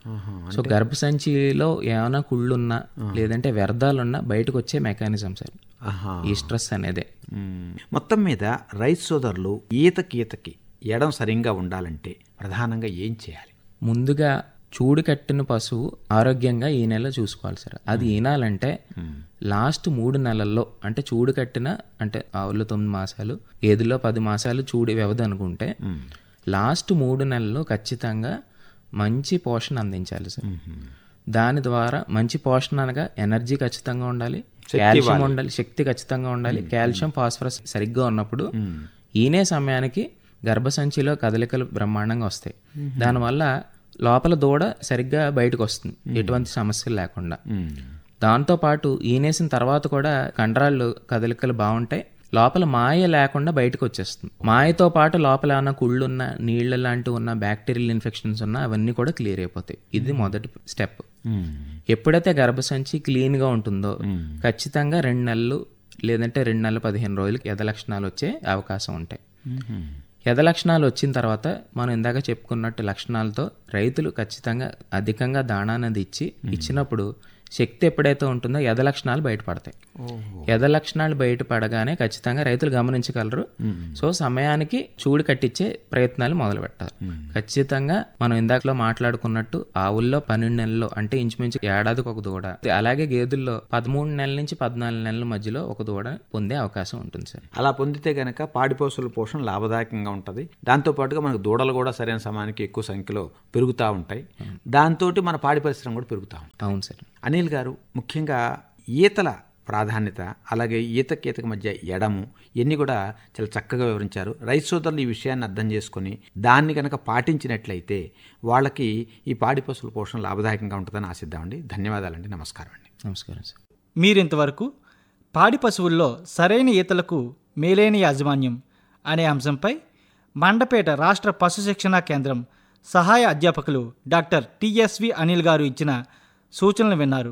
So గర్భసంచిలో ఏమైనా కుళ్ళున్నా లేదంటే వ్యర్థాలున్నా బయటకు వచ్చే మెకానిజం సార్ ఆహా ఈ స్ట్రెస్ అనేదే మ్మ్. మొత్తం మీద రైతు సోదరులు ఈతకి ఈతకి ఎడం సరిగ్గా ఉండాలంటే ప్రధానంగా ఏం చేయాలి ముందుగా చూడు కట్టిన పశువు ఆరోగ్యంగా ఈ నెల చూసుకోవాలి సార్ అది ఈనాలంటే లాస్ట్ మూడు నెలల్లో అంటే చూడు కట్టిన అంటే ఆవుల్లో తొమ్మిది మాసాలు ఏదిలో పది మాసాలు చూడు వ్యవధి అనుకుంటే లాస్ట్ మూడు నెలల్లో ఖచ్చితంగా మంచి పోషణ అందించాలి సార్ దాని ద్వారా మంచి పోషణ అనగా ఎనర్జీ ఖచ్చితంగా ఉండాలి కాల్షియం ఉండాలి శక్తి ఖచ్చితంగా ఉండాలి కాల్షియం ఫాస్ఫరస్ సరిగ్గా ఉన్నప్పుడు ఈనే సమయానికి గర్భసంచిలో కదలికలు బ్రహ్మాండంగా వస్తాయి దానివల్ల లోపల దూడ సరిగ్గా బయటకు వస్తుంది ఎటువంటి సమస్యలు లేకుండా దాంతోపాటు ఈనేసిన తర్వాత కూడా కండరాళ్ళు కదలికలు బాగుంటాయి లోపల మాయ లేకుండా బయటకు వచ్చేస్తుంది మాయతో పాటు లోపల ఏమైనా కుళ్ళున్న నీళ్ళ లాంటివి ఉన్న బ్యాక్టీరియల్ ఇన్ఫెక్షన్స్ ఉన్నా అవన్నీ కూడా క్లియర్ అయిపోతాయి ఇది మొదటి స్టెప్ ఎప్పుడైతే గర్భసంచి క్లీన్గా ఉంటుందో ఖచ్చితంగా రెండు నెలలు లేదంటే రెండు నెలలు పదిహేను రోజులకి ఎద లక్షణాలు వచ్చే అవకాశం ఉంటాయి ఎద లక్షణాలు వచ్చిన తర్వాత మనం ఇందాక చెప్పుకున్నట్టు లక్షణాలతో రైతులు ఖచ్చితంగా అధికంగా దాణా అనేది ఇచ్చి ఇచ్చినప్పుడు శక్తి ఎప్పుడైతే ఉంటుందో ఎద లక్షణాలు బయటపడతాయి ఎద లక్షణాలు బయటపడగానే ఖచ్చితంగా రైతులు గమనించగలరు సో సమయానికి చూడు కట్టించే ప్రయత్నాలు మొదలు పెట్టాలి ఖచ్చితంగా మనం ఇందాకలో మాట్లాడుకున్నట్టు ఆవుల్లో పన్నెండు నెలల్లో అంటే ఇంచుమించు ఏడాదికి ఒక దూడ అలాగే గేదెల్లో పదమూడు నెలల నుంచి పద్నాలుగు నెలల మధ్యలో ఒక దూడ పొందే అవకాశం ఉంటుంది సార్ అలా పొందితే గనక పాడిపోసుల పోషణ లాభదాయకంగా ఉంటుంది దాంతోపాటుగా మనకు దూడలు కూడా సరైన సమయానికి ఎక్కువ సంఖ్యలో పెరుగుతూ ఉంటాయి దాంతో మన పాడి పరిశ్రమ కూడా పెరుగుతూ ఉంటుంది అవును సార్ అనిల్ గారు ముఖ్యంగా ఈతల ప్రాధాన్యత అలాగే ఈతకి ఈతకి మధ్య ఎడము ఇవన్నీ కూడా చాలా చక్కగా వివరించారు రైతు సోదరులు ఈ విషయాన్ని అర్థం చేసుకొని దాన్ని కనుక పాటించినట్లయితే వాళ్ళకి ఈ పాడి పశువుల పోషణ లాభదాయకంగా ఉంటుందని ఆశిద్దామండి ధన్యవాదాలండి నమస్కారం అండి నమస్కారం సార్ మీరింతవరకు పాడి పశువుల్లో సరైన ఈతలకు మేలైన యాజమాన్యం అనే అంశంపై మండపేట రాష్ట్ర పశు శిక్షణా కేంద్రం సహాయ అధ్యాపకులు డాక్టర్ టిఎస్వి అనిల్ గారు ఇచ్చిన సూచనలు విన్నారు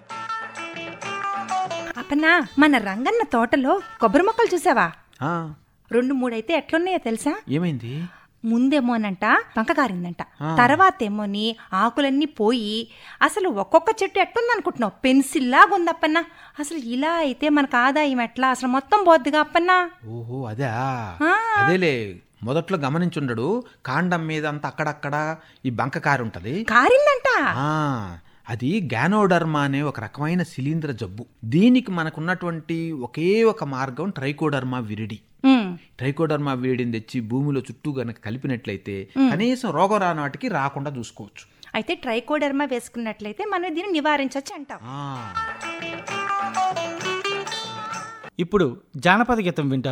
అప్పనా మన రంగన్న తోటలో కొబ్బరి మొక్కలు చూసావా ఆ, రెండు మూడైతే ఎట్లున్నాయో తెలుసా ఏమైంది ముందేమోనంట పంక కారిందంట తర్వాత ఏమోని ఆకులన్నీ పోయి అసలు ఒక్కొక్క చెట్టు ఎట్టుంది అనుకుంటున్నావు పెన్సిల్ లాగా ఉందప్పన్నా అసలు ఇలా అయితే మనకు ఆదాయం ఎట్లా అసలు మొత్తం పోద్దిగా అప్పన్నా ఓహో అదే అదేలే మొదట్లో గమనించుండడు కాండం మీద అంతా అక్కడక్కడ ఈ బంకకారు ఉంటది కారిందంట ఆ, అది గ్యానోడర్మా అనే ఒక రకమైన శిలీంద్ర జబ్బు దీనికి మనకున్నటువంటి ఒకే ఒక మార్గం ట్రైకోడర్మా విరిడి ఉమ్, ట్రైకోడర్మా విరిడిని తెచ్చి భూమిలో చుట్టూ గనక కలిపినట్లయితే కనీసం రోగం రానాటికి రాకుండా చూసుకోవచ్చు అయితే ట్రైకోడర్మా వేసుకున్నట్లయితే మనం దీన్ని నివారించవచ్చు అంటాం ఆ. ఇప్పుడు జానపద గీతం వింటారు